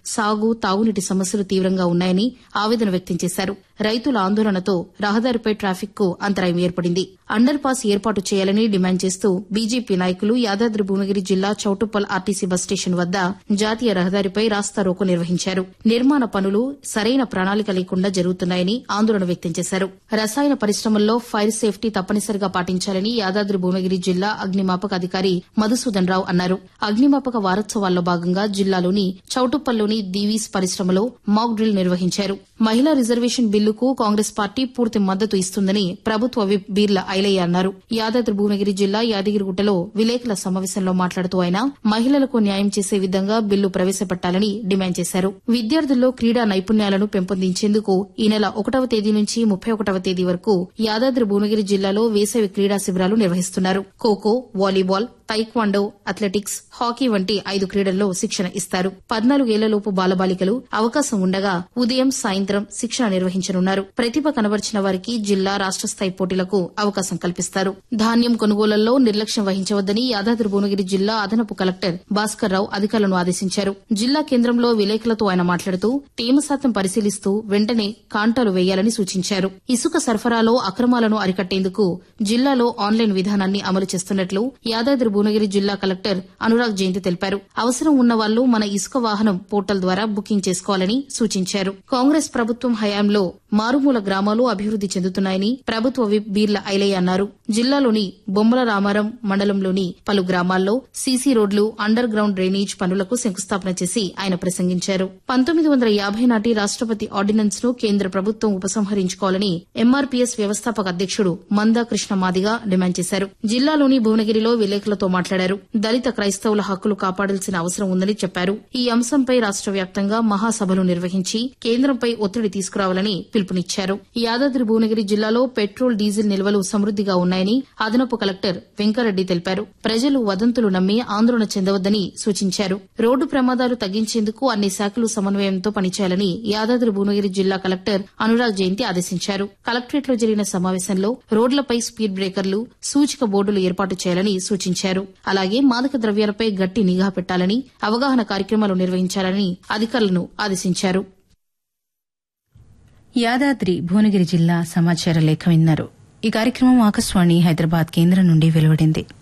సాగు తాగునీటి సమస్యలు తీవ్రంగా ఉన్నాయని ఆవేదన వ్యక్తం చేశారు రైతుల ఆందోళనతో రహదారిపై ట్రాఫిక్ కు అంతరాయం ఏర్పడింది అండర్ పాస్ ఏర్పాటు చేయాలని డిమాండ్ చేస్తూ బీజేపీ నాయకులు యాదాద్రి భువనగిరి జిల్లా చౌటుప్పల్ ఆర్టీసీ బస్ స్టేషన్ వద్ద జాతీయ రహదారిపై రాస్తా రోకో నిర్వహించారు నిర్మాణ పనులు సరైన ప్రణాళిక లేకుండా జరుగుతున్నాయని ఆందోళన వ్యక్తం చేశారు రసాయన పరిశ్రమల్లో ఫైర్ సేఫ్టీ తప్పనిసరిగా పాటించాలని యాదాద్రి భువనగిరి జిల్లా అగ్నిమాపక అధికారి మధుసూదన్ రావు అన్నారు అగ్నిమాపక వారోత్సవాల్లో భాగంగా జిల్లాలోని చౌటుప్పల్లోని దీవీస్ పరిశ్రమలో మాక్ డ్రిల్ నిర్వహించారు మహిళా రిజర్వేషన్ బిల్లుకు కాంగ్రెస్ పార్టీ పూర్తి మద్దతు ఇస్తుందని ప్రభుత్వ విప్ బీర్ల ఐలయ్య అన్నారు యాదాద్రి భువనగిరి జిల్లా యాదగిరిగుట్టలో విలేకరుల సమావేశంలో మాట్లాడుతూ ఆయన మహిళలకు న్యాయం చేసే విధంగా బిల్లు ప్రవేశపెట్టాలని డిమాండ్ చేశారు విద్యార్థుల్లో క్రీడా నైపుణ్యాలను పెంపొందించేందుకు ఈ నెల ఒకటవ తేదీ నుంచి ముప్పై ఒకటవ తేదీ వరకు యాదాద్రి భువనగిరి జిల్లాలో వేసవి క్రీడా శిబిరాలు నిర్వహిస్తున్నారు kho kho volleyball taekwondo athletics hockey వంటి ఐదు క్రీడల్లో శిక్షణ ఇస్తారు పద్నాలుగేళ్లలోపు బాలబాలికలు అవకాశం ఉండగా ఉదయం సాయంత్రం శిక్షణ నిర్వహించనున్నారు ప్రతిభ కనబర్చిన వారికి జిల్లా రాష్ట స్థాయి పోటీలకు అవకాశం కల్పిస్తారు ధాన్యం కొనుగోళ్లలో నిర్లక్ష్యం వహించవద్దని యాదాద్రి భువనగిరి జిల్లా అదనపు కలెక్టర్ భాస్కర్ రావు అధికారులను ఆదేశించారు జిల్లా కేంద్రంలో విలేకరులతో ఆయన మాట్లాడుతూ తేమ శాతం పరిశీలిస్తూ వెంటనే కాంటాలు వేయాలని సూచించారు ఇసుక సరఫరాలో అక్రమాలను అరికట్టేందుకు జిల్లాలో ఆన్లైన్ విధానాన్ని అమలు చేస్తున్నట్లు యాదాద్రి భువనగిరి జిల్లా కలెక్టర్ అనురాగ్ జయంతి తెలిపారు అవసరం ఉన్న వాళ్లు మన ఇసుక వాహనం పోర్టల్ ద్వారా బుకింగ్ చేసుకోవాలని సూచించారు కాంగ్రెస్ ప్రభుత్వం హయాంలో మారుమూల గ్రామాలు అభివృద్ది చెందుతున్నాయని ప్రభుత్వ విప్ బీర్ల ఐలయ్య అన్నారు జిల్లాలోని బొమ్మల రామారం మండలంలోని పలు గ్రామాల్లో సీసీ రోడ్లు అండర్ గ్రౌండ్ డ్రైనేజ్ పనులకు శంకుస్థాపన చేసి ఆయన ప్రసంగించారు పంతొమ్మిది వందల యాభై నాటి రాష్టపతి ఆర్డినెన్స్ ను కేంద్ర ప్రభుత్వం ఉపసంహరించుకోవాలని ఎంఆర్పీఎస్ వ్యవస్థాపక అధ్యకుడు మందా కృష్ణ మాదిగా డిమాండ్ చేశారు జిల్లాలోని భువనగిరిలో విలేకరులతో మాట్లాడారు దళిత క్రైస్తవుల హక్కులు కాపాడాల్సిన అవసరం ఉందని చెప్పారు ఈ అంశంపై రాష్ట వ్యాప్తంగా మహాసభలు నిర్వహించి కేంద్రంపై ఒత్తిడి తీసుకురావాలని పిలుపునిచ్చారు యాదాద్రి భువనగిరి జిల్లాలో పెట్రోల్ డీజిల్ నిల్వలు సమృద్దిగా ఉన్నాయని అదనపు కలెక్టర్ వెంకరెడ్డి తెలిపారు ప్రజలు వదంతులు నమ్మి ఆందోళన చెందవద్దని సూచించారు రోడ్డు ప్రమాదాలు తగ్గించేందుకు అన్ని శాఖలు సమన్వయంతో పనిచేయాలని యాదాద్రి భువనగిరి జిల్లా కలెక్టర్ అనురాగ్ జయంతి ఆదేశించారు కలెక్టరేట్లో జరిగిన సమావేశంలో రోడ్లపై స్పీడ్ బ్రేకర్లు సూచిక బోర్డులు ఏర్పాటు చేయాలని సూచించారు అలాగే మాదక ద్రవ్యాలపై గట్టి నిఘా పెట్టాలని అవగాహన కార్యక్రమాలు నిర్వహించాలని అధికారులను ఆదేశించారు యాదాద్రి భువనగిరి జిల్లా సమాచార లేఖ విన్నారు ఈ కార్యక్రమం ఆకాశవాణి హైదరాబాద్ కేంద్రం నుండి వెలువడింది